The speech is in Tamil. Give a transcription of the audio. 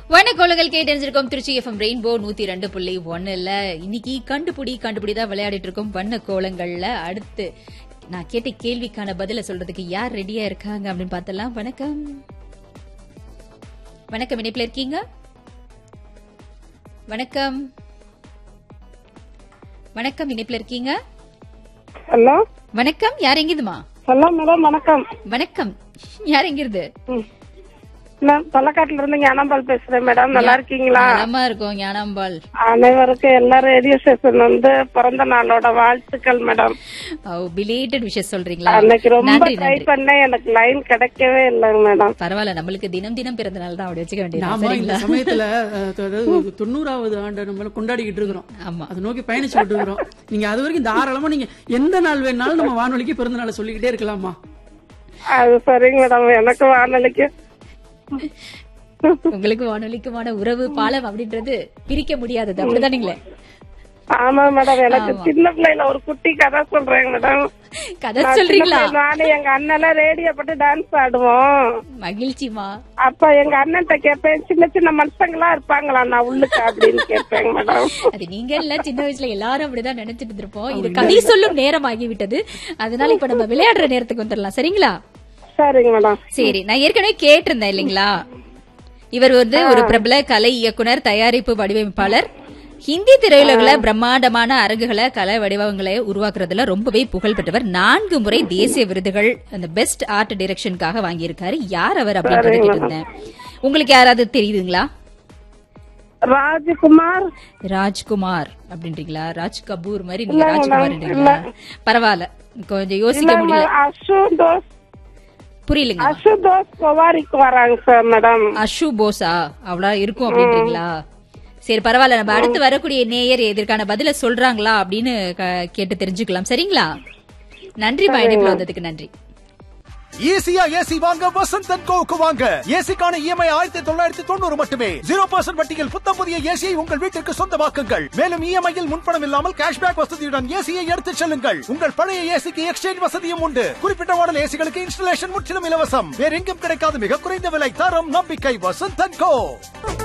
வணக்கோளங்கள் கேட்டறிஞ்சிருக்கோம் திருச்சி எஃப்எம் ரெயின்போ நூத்தி ரெண்டு புள்ளி ஒண்ணுல இன்னைக்கு கண்டுபிடி கண்டுபிடி தான் விளையாடிட்டு இருக்கோம் வண்ண கோலங்கள்ல அடுத்து நான் கேட்ட கேள்விக்கான பதில சொல்றதுக்கு யார் ரெடியா இருக்காங்க அப்படின்னு பார்த்தலாம் வணக்கம் வணக்கம் இணைப்புல இருக்கீங்க வணக்கம் வணக்கம் இணைப்புல இருக்கீங்க ஹலோ வணக்கம் யார் எங்கிருதுமா ஹலோ மேடம் வணக்கம் வணக்கம் யார் எங்கிருது ம். நான் பல்லக்காட்டுல இருந்து ஞானம்பால் பேசுறேன் மேடம் நல்லா இருக்கீங்களா நலமா இருக்கும் ஞானாம்பாள் அனைவருக்கும் எல்லா ரேடியோ ஸ்டேஷன் வந்து பிறந்த நாளோட வாழ்த்துக்கள் மேடம் பிலேட்டட் விஷயம் சொல்றீங்களா அன்னைக்கு ரொம்ப நன்றி ட்ரை நன்றி பண்ணேன் எனக்கு லைன் கிடைக்கவே இல்லைங்க மேடம் பரவாயில்ல நம்மளுக்கு தினம் தினம் பிறந்த நாள் தான் அப்படி வச்சுக்க வேண்டியது நாம இந்த சரிங்களா சமயத்துல அஹ், அதாவது தொண்ணூறாவது ஆண்டு நம்ம கொண்டாடிக்கிட்டு இருக்கிறோம் ஆமா அதை நோக்கி பயணிச்சுக்கிட்டு இருக்கிறோம் நீங்க அது வரைக்கும் தாராளமா நீங்க எந்த நாள் வேணாலும் நம்ம வானொலிக்கு பிறந்த நாளை சொல்லிக்கிட்டே இருக்கலாமா அது சரிங்க மேடம் எனக்கு வானொலிக்கு உங்களுக்கு வானொலிக்குமான உறவு பாலம் அப்படின்றது பிரிக்க முடியாதது அப்படிதானுங்களே ஆமா மேடம் எனக்கு சின்ன பிள்ளைல ஒரு குட்டி கதை சொல்றேங்க மேடம் கதை நான் சின்ன சொல்றீங்களா பிள்ளைல நானும் எங்க அண்ணெல்லாம் ரேடியோ போட்டு டான்ஸ் ஆடுவோம் மகிழ்ச்சிமா அப்ப எங்க அண்ணன்ட்ட கேட்பேன் சின்ன சின்ன மனுஷங்களா இருப்பாங்களா நான் உள்ளுக்கு அப்படின்னு கேட்பேங்க மேடம் அது நீங்க இல்ல சின்ன வயசுல எல்லாரும் அப்படிதான் நினைச்சிட்டு இருப்போம் இது கதை சொல்லும் நேரம் ஆகிவிட்டது அதனால இப்ப நம்ம விளையாடுற நேரத்துக்கு வந்துடலாம் சரிங்களா சரிங்க மேடம் சரி நான் ஏற்கனவே கேட்டிருந்தேன் இல்லைங்களா இவர் வந்து ஒரு பிரபல கலை இயக்குனர் தயாரிப்பு வடிவமைப்பாளர் ஹிந்தி திரையுலகில பிரம்மாண்டமான அரங்குகளை கலை வடிவங்களை உருவாக்குறதுல ரொம்பவே புகழ் பெற்றவர் நான்கு முறை தேசிய விருதுகள் அந்த பெஸ்ட் ஆர்ட் டைரக்ஷனுக்காக வாங்கியிருக்காரு யார் அவர் அப்படின்றத கேட்டிருந்தேன் உங்களுக்கு யாராவது தெரியுதுங்களா ராஜ்குமார் ராஜ்குமார் அப்படின்றீங்களா ராஜ் கபூர் மாதிரி நீங்க ராஜ்குமார்ன்றீங்களா பரவாயில்ல கொஞ்சம் யோசிக்க முடியல அசுதோஸ் புரியலங்க அசுதோஸ் பவாரிக்கு வராங்க சார் மேடம் அஷு போஸா அவ்வளோ இருக்கும் அப்படின்றீங்களா சரி பரவாயில்ல நம்ம அடுத்து வரக்கூடிய நேயர் இதற்கான பதில சொல்றாங்களா அப்படின்னு க- கேட்டு தெரிஞ்சுக்கலாம் சரிங்களா நன்றி பயணிப்புல வந்ததுக்கு நன்றி ஈஸியா ஏசி வாங்க வசந்த் அண்ட் கோவுக்கு வாங்க ஏசிக்கான இஎம்ஐ ஆயிரத்தி தொள்ளாயிரத்தி தொண்ணூறு மட்டுமே ஜீரோ பர்சன்ட் வட்டியில் புத்தம் புதிய ஏசியை உங்கள் வீட்டிற்கு சொந்தமாக்குங்கள் மேலும் இஎம்ஐயில் முன்பணம் இல்லாமல் கேஷ்பேக் வசதியுடன் ஏசியை எடுத்துச் செல்லுங்கள் உங்கள் பழைய ஏசிக்கு எக்ஸ்சேஞ்ச் வசதியும் உண்டு குறிப்பிட்ட மாடல் ஏசிகளுக்கு இன்ஸ்டலேஷன் முற்றிலும் இலவசம் வேற எங்கும் கிடைக்காத மிக குறைந்த விலை தரம் நம்பிக்கை வசந்த் அண்ட் கோ